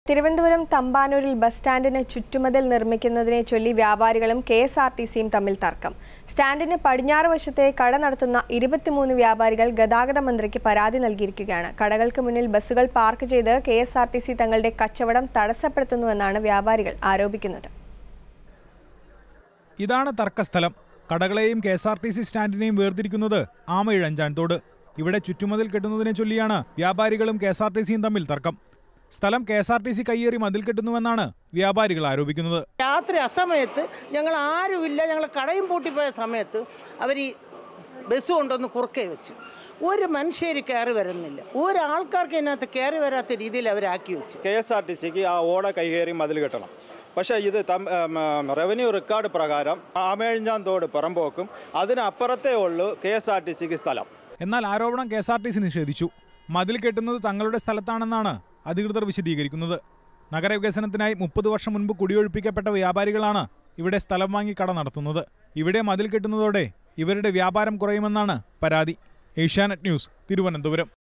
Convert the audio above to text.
Thiruvananthapuram തമ്പാനൂരിൽ bus സ്റ്റാൻഡിന് ചുറ്റുമതിൽ നിർമ്മിക്കുന്നതിനെ ചൊല്ലി വ്യാപാരികളും കെ എസ് ആർ ടി സിയും തമ്മിൽ തർക്കം സ്റ്റാൻഡിന് പടിഞ്ഞാറ് വശത്തെ കട നടത്തുന്ന ഇരുപത്തിമൂന്ന് വ്യാപാരികൾ ഗതാഗത മന്ത്രിക്ക് പരാതി നൽകിയിരിക്കുകയാണ് കടകൾക്ക് മുന്നിൽ ബസ്സുകൾ പാർക്ക് ചെയ്ത് K S R T C തങ്ങളുടെ കച്ചവടം തടസ്സപ്പെടുത്തുന്നുവെന്നാണ് വ്യാപാരികൾ ആരോപിക്കുന്നത് ഇതാണ് തർക്കസ്ഥലം കടകളെയും K S R T C സ്റ്റാൻഡിനെയും വേർതിരിക്കുന്നത് ആമയിഴഞ്ചാൻ തോട് ഇവിടെ ചുറ്റുമതിൽ കെട്ടുന്നതിനെ ചൊല്ലിയാണ് വ്യാപാരികളും കെ എസ് ആർ ടി സിയും തമ്മിൽ തർക്കം സ്ഥലം K S R T C കയ്യേറി മതിൽ കെട്ടുന്നുവെന്നാണ് വ്യാപാരികൾ ആരോപിക്കുന്നത് രാത്രി അസമയത്ത് ഞങ്ങൾ ആരുമില്ല ഞങ്ങൾ കടയും പൂട്ടിപ്പോയ സമയത്ത് അവർ ഈ ബസ് കൊണ്ടൊന്ന് കുറുക്കേ വെച്ചു ഒരു മനുഷ്യർ കയറി വരുന്നില്ല ഒരാൾക്കാർക്ക് ഇതിനകത്ത് കയറി വരാത്ത രീതിയിൽ അവരാക്കി വെച്ചു കെ എസ് ആർ ടി സിക്ക് ആ ഓട കൈകയറി മതിൽ കെട്ടണം പക്ഷേ ഇത് തം റവന്യൂ റെക്കോർഡ് പ്രകാരം ആമേഴിഞ്ഞാൻ തോട് പുറമ്പോക്കും അതിനപ്പുറത്തേ ഉള്ളൂ കെ എസ് ആർ ടി സിക്ക് സ്ഥലം എന്നാൽ ആരോപണം K S R T C നിഷേധിച്ചു മതിൽ കെട്ടുന്നത് തങ്ങളുടെ സ്ഥലത്താണെന്നാണ് അധികൃതർ വിശദീകരിക്കുന്നത് നഗരവികസനത്തിനായി മുപ്പത് വർഷം മുൻപ് കുടിയൊഴിപ്പിക്കപ്പെട്ട വ്യാപാരികളാണ് ഇവിടെ സ്ഥലം വാങ്ങി കട നടത്തുന്നത് ഇവിടെ മതിൽ കെട്ടുന്നതോടെ ഇവരുടെ വ്യാപാരം കുറയുമെന്നാണ് പരാതി ഏഷ്യാനെറ്റ് ന്യൂസ് തിരുവനന്തപുരം